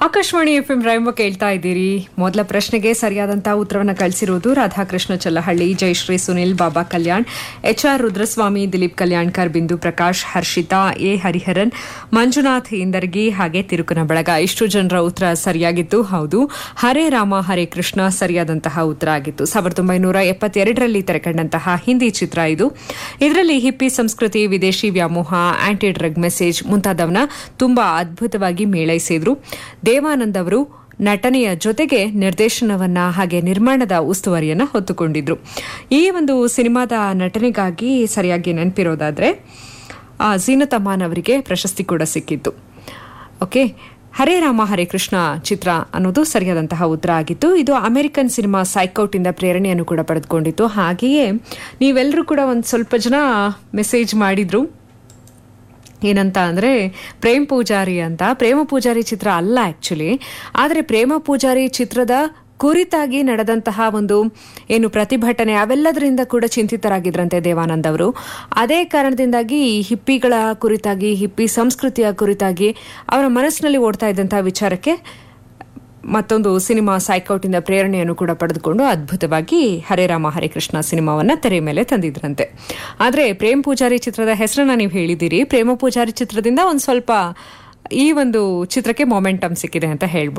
Akashvani F M ರೈಂಬ ಕೇಳ್ತಾ ಇದ್ದೀರಿ ಮೊದಲ ಪ್ರಶ್ನೆಗೆ ಸರಿಯಾದಂತಹ ಉತ್ತರವನ್ನು ಕಳಿಸಿರುವುದು Radhakrishna Challahalli Jayashree Sunil Baba Kalyan H R Rudraswamy Dileep Kalyankar Bindu Prakash Harshitha A Hariharan Manjunath Indargi ಹಾಗೆ ತಿರುಕನ ಬಳಗ ಇಷ್ಟು ಜನರ ಉತ್ತರ ಸರಿಯಾಗಿತ್ತು ಹೌದು ಹರೇ ರಾಮ ಹರೇ ಕೃಷ್ಣ ಸರಿಯಾದಂತಹ ಉತ್ತರ ಆಗಿತ್ತು ಸಾವಿರದ ಒಂಬೈನೂರ ಎಪ್ಪತ್ತೆರಡರಲ್ಲಿ ತೆರೆಕಂಡಂತಹ ಹಿಂದಿ ಚಿತ್ರ ಇದು ಇದರಲ್ಲಿ ಹಿಪ್ಪಿ ಸಂಸ್ಕೃತಿ ವಿದೇಶಿ ವ್ಯಾಮೋಹ ಆಂಟಿ ಡ್ರಗ್ ಮೆಸೇಜ್ ಮುಂತಾದವನ್ನ ತುಂಬಾ ಅದ್ಭುತವಾಗಿ ಮೇಳೈಸಿದ್ರು ದೇವಾನಂದ್ ಅವರು ನಟನೆಯ ಜೊತೆಗೆ ನಿರ್ದೇಶನವನ್ನ ಹಾಗೆ ನಿರ್ಮಾಣದ ಉಸ್ತುವಾರಿಯನ್ನ ಹೊತ್ತುಕೊಂಡಿದ್ರು ಈ ಒಂದು ಸಿನಿಮಾದ ನಟನೆಗಾಗಿ ಸರಿಯಾಗಿ ನೆನಪಿರೋದಾದ್ರೆ ಆ, ಝೀನತ್ ಅಮಾನ್ ಅವರಿಗೆ ಪ್ರಶಸ್ತಿ ಕೂಡ ಸಿಕ್ಕಿತ್ತು ಓಕೆ ಹರೇ ರಾಮ ಹರೇ ಕೃಷ್ಣ ಚಿತ್ರ ಅನ್ನೋದು ಸರಿಯಾದಂತಹ ಉತ್ತರ ಆಗಿತ್ತು ಇದು ಅಮೆರಿಕನ್ ಸಿನಿಮಾ ಸೈಕೌಟ್ ಇಂದ ಪ್ರೇರಣೆಯನ್ನು ಕೂಡ ಪಡೆದುಕೊಂಡಿತ್ತು ಹಾಗೆಯೇ ನೀವೆಲ್ಲರೂ ಕೂಡ ಒಂದು ಸ್ವಲ್ಪ ಜನ ಮೆಸೇಜ್ ಮಾಡಿದ್ರು ಏನಂತ ಅಂದರೆ ಪ್ರೇಮ್ ಪೂಜಾರಿ ಅಂತ ಪ್ರೇಮ ಪೂಜಾರಿ ಚಿತ್ರ ಅಲ್ಲ ಆ್ಯಕ್ಚುಲಿ ಆದರೆ ಪ್ರೇಮ ಪೂಜಾರಿ ಚಿತ್ರದ ಕುರಿತಾಗಿ ನಡೆದಂತಹ ಒಂದು ಏನು ಪ್ರತಿಭಟನೆ ಅವೆಲ್ಲದರಿಂದ ಕೂಡ ಚಿಂತಿತರಾಗಿದ್ರಂತೆ ದೇವಾನಂದ್ ಅವರು ಅದೇ ಕಾರಣದಿಂದಾಗಿ ಈ ಹಿಪ್ಪಿಗಳ ಕುರಿತಾಗಿ ಹಿಪ್ಪಿ ಸಂಸ್ಕೃತಿಯ ಕುರಿತಾಗಿ ಅವರ ಮನಸ್ಸಿನಲ್ಲಿ ಓಡ್ತಾ ಇದ್ದಂತಹ ವಿಚಾರಕ್ಕೆ ಮತ್ತೊಂದು ಸಿನಿಮಾ ಸೈಕೌಟ್ ಇಂದ ಪ್ರೇರಣೆಯನ್ನು ಕೂಡ ಪಡೆದುಕೊಂಡು ಅದ್ಭುತವಾಗಿ ಹರೇ ರಾಮ ಹರೇ ಕೃಷ್ಣ ಸಿನಿಮಾವನ್ನ ತೆರೆ ಮೇಲೆ ತಂದಿದ್ರಂತೆ ಆದ್ರೆ ಪ್ರೇಮ್ ಪೂಜಾರಿ ಚಿತ್ರದ ಹೆಸರನ್ನ ನೀವು ಹೇಳಿದ್ದೀರಿ ಪ್ರೇಮ ಪೂಜಾರಿ ಚಿತ್ರದಿಂದ ಒಂದು ಸ್ವಲ್ಪ ಈ ಒಂದು ಚಿತ್ರಕ್ಕೆ ಮೊಮೆಂಟಮ್ ಸಿಕ್ಕಿದೆ ಅಂತ ಹೇಳ್ಬೋದು